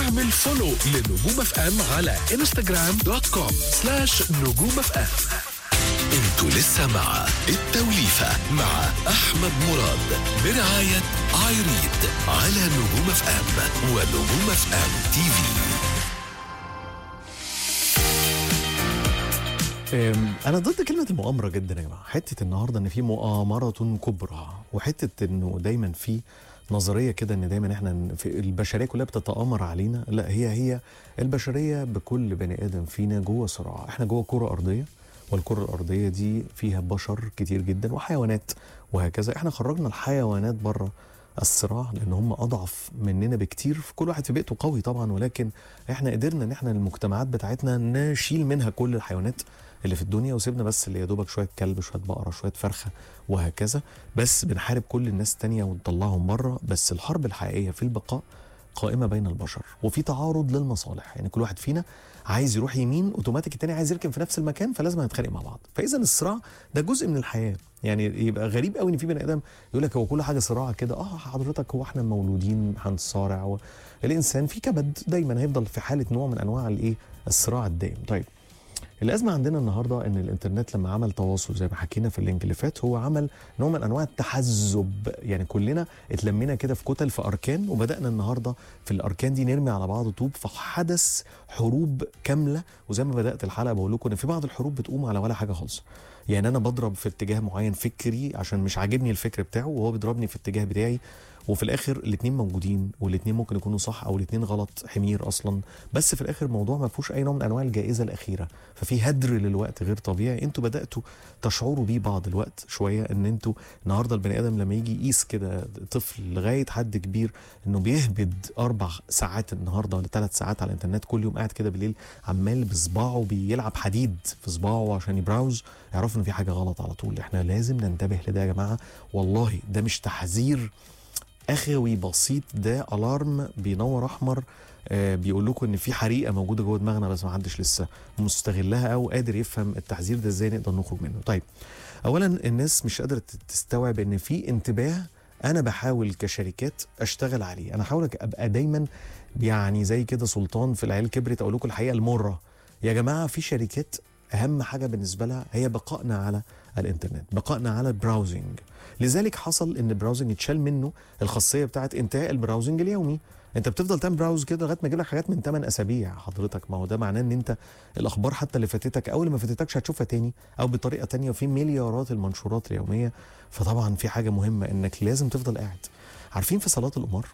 واعمل فولو لنجوم اف ام على انستغرام دوت كوم سلاش نجوم اف ام انتوا لسه مع التوليفة مع احمد مراد برعاية ايريد على نجوم اف ام ونجوم اف ام تي في أم، انا ضد كلمه المؤامره جدا يا جماعه حته النهارده ان في مؤامره كبرى وحته انه دايما في نظريه كده ان دايما احنا في البشريه كلها بتتامر علينا لا هي هي البشريه بكل بني ادم فينا جوه صراع احنا جوه كره ارضيه والكره الارضيه دي فيها بشر كتير جدا وحيوانات وهكذا احنا خرجنا الحيوانات بره الصراع لان هم اضعف مننا بكتير في كل واحد في بيئته قوي طبعا ولكن احنا قدرنا ان احنا المجتمعات بتاعتنا نشيل منها كل الحيوانات اللي في الدنيا وسيبنا بس اللي يا دوبك شويه كلب شويه بقره شويه فرخه وهكذا بس بنحارب كل الناس التانية ونطلعهم بره بس الحرب الحقيقيه في البقاء قائمه بين البشر وفي تعارض للمصالح يعني كل واحد فينا عايز يروح يمين اوتوماتيك التاني عايز يركن في نفس المكان فلازم هنتخانق مع بعض فاذا الصراع ده جزء من الحياه يعني يبقى غريب قوي ان في بني ادم يقول لك هو كل حاجه صراع كده اه حضرتك هو احنا مولودين هنصارع و... الانسان في كبد دايما هيفضل في حاله نوع من انواع الايه الصراع الدائم طيب الازمه عندنا النهارده ان الانترنت لما عمل تواصل زي ما حكينا في اللينك اللي فات هو عمل نوع من انواع التحزب يعني كلنا اتلمينا كده في كتل في اركان وبدانا النهارده في الاركان دي نرمي على بعض طوب فحدث حروب كامله وزي ما بدات الحلقه بقول لكم ان في بعض الحروب بتقوم على ولا حاجه خالص يعني انا بضرب في اتجاه معين فكري عشان مش عاجبني الفكر بتاعه وهو بيضربني في اتجاه بتاعي وفي الاخر الاثنين موجودين والاثنين ممكن يكونوا صح او الاثنين غلط حمير اصلا بس في الاخر الموضوع ما فيهوش اي نوع من انواع الجائزه الاخيره ففي هدر للوقت غير طبيعي انتوا بداتوا تشعروا بيه بعض الوقت شويه ان انتوا النهارده البني ادم لما يجي يقيس كده طفل لغايه حد كبير انه بيهبد اربع ساعات النهارده ولا ثلاث ساعات على الانترنت كل يوم قاعد كده بالليل عمال بصباعه بيلعب حديد في صباعه عشان يبراوز يعرفوا ان في حاجه غلط على طول احنا لازم ننتبه لده يا جماعه والله ده مش تحذير اخوي بسيط ده الارم بينور احمر آه بيقول لكم ان في حريقه موجوده جوه دماغنا بس ما حدش لسه مستغلها او قادر يفهم التحذير ده ازاي نقدر نخرج منه طيب اولا الناس مش قادره تستوعب ان في انتباه انا بحاول كشركات اشتغل عليه انا حاول ابقى دايما يعني زي كده سلطان في العيال كبرت اقول لكم الحقيقه المره يا جماعه في شركات اهم حاجه بالنسبه لها هي بقائنا على الانترنت بقائنا على البراوزنج لذلك حصل ان البراوزنج اتشال منه الخاصيه بتاعت انتهاء البراوزنج اليومي انت بتفضل تعمل براوز كده لغايه ما يجيب لك حاجات من 8 اسابيع حضرتك ما هو ده معناه ان انت الاخبار حتى اللي فاتتك او اللي ما فاتتكش هتشوفها تاني او بطريقه تانية وفي مليارات المنشورات اليوميه فطبعا في حاجه مهمه انك لازم تفضل قاعد عارفين في صلاه القمار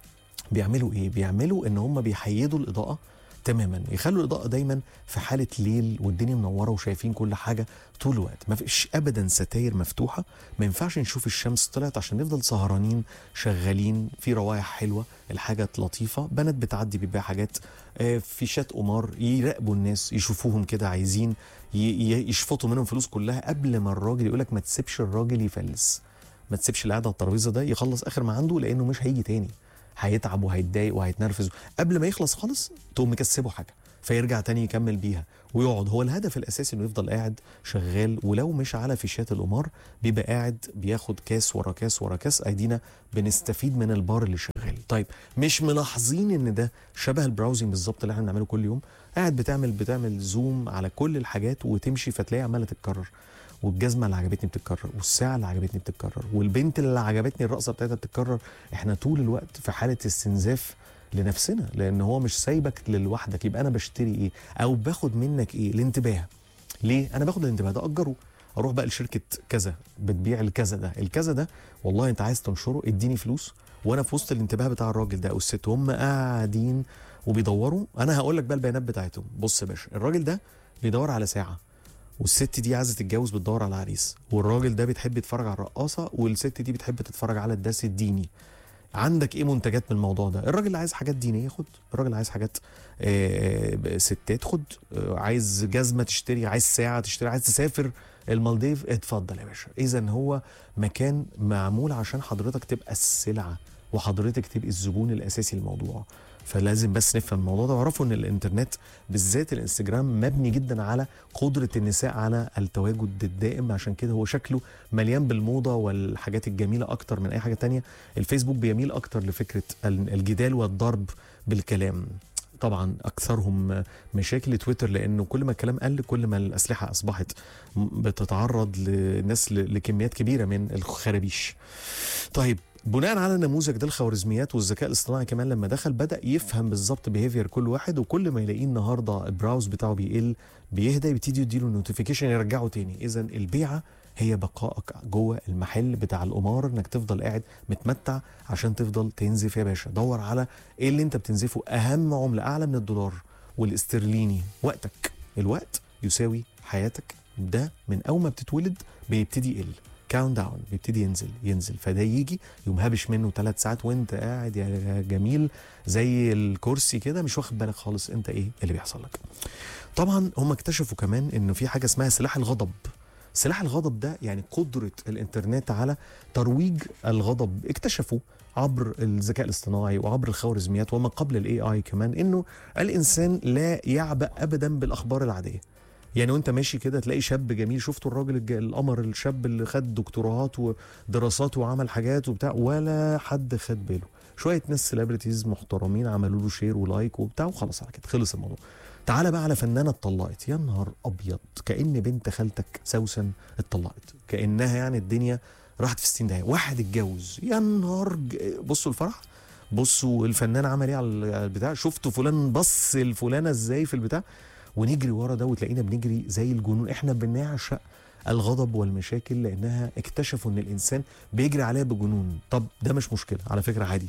بيعملوا ايه بيعملوا ان هم بيحيدوا الاضاءه تماما يخلوا الاضاءه دايما في حاله ليل والدنيا منوره وشايفين كل حاجه طول الوقت ما فيش ابدا ستاير مفتوحه ما ينفعش نشوف الشمس طلعت عشان نفضل سهرانين شغالين في روايح حلوه الحاجه لطيفه بنات بتعدي بتبيع حاجات آه، فيشات قمار يراقبوا الناس يشوفوهم كده عايزين ي- ي- يشفطوا منهم فلوس كلها قبل ما الراجل يقول لك ما تسيبش الراجل يفلس ما تسيبش اللي قاعد على الترابيزه ده يخلص اخر ما عنده لانه مش هيجي تاني هيتعب وهيتضايق وهيتنرفز قبل ما يخلص خالص تقوم مكسبه حاجه فيرجع تاني يكمل بيها ويقعد هو الهدف الاساسي انه يفضل قاعد شغال ولو مش على فيشات القمار بيبقى قاعد بياخد كاس ورا كاس ورا كاس ايدينا بنستفيد من البار اللي شغال طيب مش ملاحظين ان ده شبه البراوزنج بالظبط اللي احنا بنعمله كل يوم قاعد بتعمل بتعمل زوم على كل الحاجات وتمشي فتلاقي عماله تتكرر والجزمه اللي عجبتني بتتكرر والساعه اللي عجبتني بتتكرر والبنت اللي عجبتني الرقصه بتاعتها بتتكرر احنا طول الوقت في حاله استنزاف لنفسنا لان هو مش سايبك لوحدك يبقى انا بشتري ايه او باخد منك ايه الانتباه ليه انا باخد الانتباه ده اجره اروح بقى لشركه كذا بتبيع الكذا ده الكذا ده والله انت عايز تنشره اديني فلوس وانا في وسط الانتباه بتاع الراجل ده او الست هم قاعدين وبيدوروا انا هقول لك بقى البيانات بتاعتهم بص يا باشا الراجل ده بيدور على ساعه والست دي عايزه تتجوز بتدور على عريس والراجل ده بيحب يتفرج على الرقاصه والست دي بتحب تتفرج على الدرس الديني عندك ايه منتجات من الموضوع ده الراجل اللي عايز حاجات دينيه خد الراجل اللي عايز حاجات آه، آه، ستات خد آه، عايز جزمه تشتري عايز ساعه تشتري عايز تسافر المالديف اتفضل يا باشا اذا هو مكان معمول عشان حضرتك تبقى السلعه وحضرتك تبقي الزبون الاساسي للموضوع فلازم بس نفهم الموضوع ده واعرفوا ان الانترنت بالذات الانستجرام مبني جدا على قدره النساء على التواجد الدائم عشان كده هو شكله مليان بالموضه والحاجات الجميله اكتر من اي حاجه تانية الفيسبوك بيميل اكتر لفكره الجدال والضرب بالكلام طبعا اكثرهم مشاكل تويتر لانه كل ما الكلام قل كل ما الاسلحه اصبحت بتتعرض لناس لكميات كبيره من الخرابيش طيب بناء على النموذج ده الخوارزميات والذكاء الاصطناعي كمان لما دخل بدا يفهم بالظبط بيهيفير كل واحد وكل ما يلاقيه النهارده البراوز بتاعه بيقل بيهدى يبتدي يديله نوتيفيكيشن يرجعه تاني اذا البيعه هي بقائك جوه المحل بتاع القمار انك تفضل قاعد متمتع عشان تفضل تنزف يا باشا دور على ايه اللي انت بتنزفه اهم عمله اعلى من الدولار والاسترليني وقتك الوقت يساوي حياتك ده من اول ما بتتولد بيبتدي يقل كاونت داون بيبتدي ينزل ينزل فده يجي يقوم هابش منه ثلاث ساعات وانت قاعد يا جميل زي الكرسي كده مش واخد بالك خالص انت ايه اللي بيحصل لك طبعا هم اكتشفوا كمان انه في حاجه اسمها سلاح الغضب سلاح الغضب ده يعني قدرة الإنترنت على ترويج الغضب اكتشفوا عبر الذكاء الاصطناعي وعبر الخوارزميات وما قبل الاي اي كمان انه الانسان لا يعبأ ابدا بالاخبار العاديه يعني وانت ماشي كده تلاقي شاب جميل شفتوا الراجل الج- القمر الشاب اللي خد دكتوراهات ودراسات وعمل حاجات وبتاع ولا حد خد باله شويه ناس سيلبرتيز محترمين عملوا له شير ولايك وبتاع وخلاص على كده خلص الموضوع تعالى بقى على فنانه اتطلقت يا نهار ابيض كان بنت خالتك سوسن اتطلقت كانها يعني الدنيا راحت في 60 دقيقه واحد اتجوز يا نهار ج- بصوا الفرح بصوا الفنان عمل ايه على البتاع شفتوا فلان بص الفلانه ازاي في البتاع ونجري ورا ده وتلاقينا بنجري زي الجنون احنا بنعشق الغضب والمشاكل لانها اكتشفوا ان الانسان بيجري عليها بجنون طب ده مش مشكله على فكره عادي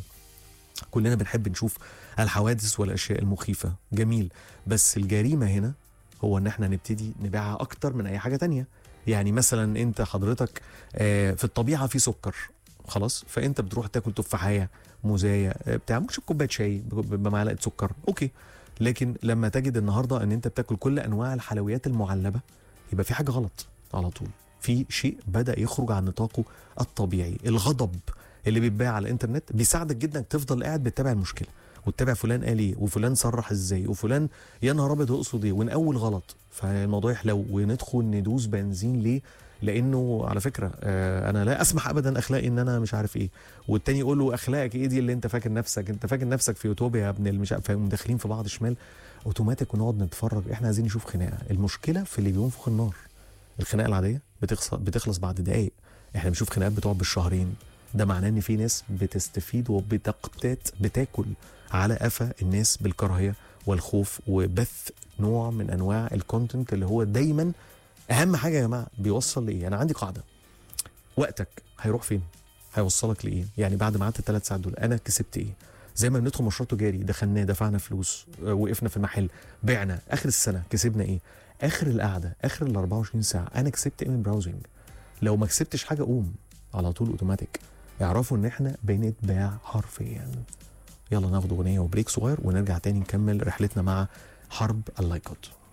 كلنا بنحب نشوف الحوادث والاشياء المخيفه جميل بس الجريمه هنا هو ان احنا نبتدي نبيعها اكتر من اي حاجه تانية يعني مثلا انت حضرتك آه، في الطبيعه في سكر خلاص فانت بتروح تاكل تفاحيه موزايه آه، بتاع ممكن تشرب كوبايه شاي ب- بمعلقه سكر اوكي لكن لما تجد النهارده ان انت بتاكل كل انواع الحلويات المعلبه يبقى في حاجه غلط على طول في شيء بدا يخرج عن نطاقه الطبيعي الغضب اللي بيتباع على الانترنت بيساعدك جدا انك تفضل قاعد بتتابع المشكله وتتابع فلان قال ايه وفلان صرح ازاي وفلان يا نهار ابيض يقصد ايه ونقول غلط فالموضوع يحلو وندخل ندوس بنزين ليه لانه على فكره آه انا لا اسمح ابدا اخلاقي ان انا مش عارف ايه والتاني يقول له اخلاقك ايه دي اللي انت فاكر نفسك انت فاكر نفسك في يوتوبيا يا ابن المش عارف فيقوموا داخلين في بعض شمال اوتوماتيك ونقعد نتفرج احنا عايزين نشوف خناقه المشكله في اللي بينفخ النار الخناقه العاديه بتخلص بتخلص بعد دقائق احنا بنشوف خناقات بتقعد بالشهرين ده معناه ان في ناس بتستفيد وبتقتات بتاكل على قفا الناس بالكراهيه والخوف وبث نوع من انواع الكونتنت اللي هو دايما اهم حاجه يا جماعه بيوصل لايه انا عندي قاعده وقتك هيروح فين هيوصلك لايه يعني بعد ما قعدت الثلاث ساعات دول انا كسبت ايه زي ما بندخل مشروع تجاري دخلناه دفعنا فلوس آه، وقفنا في المحل بعنا اخر السنه كسبنا ايه اخر القعده اخر ال 24 ساعه انا كسبت ايه من براوزنج لو ما كسبتش حاجه قوم على طول اوتوماتيك اعرفوا ان احنا بنتباع حرفيا يلا ناخد اغنيه وبريك صغير ونرجع تاني نكمل رحلتنا مع حرب اللايكات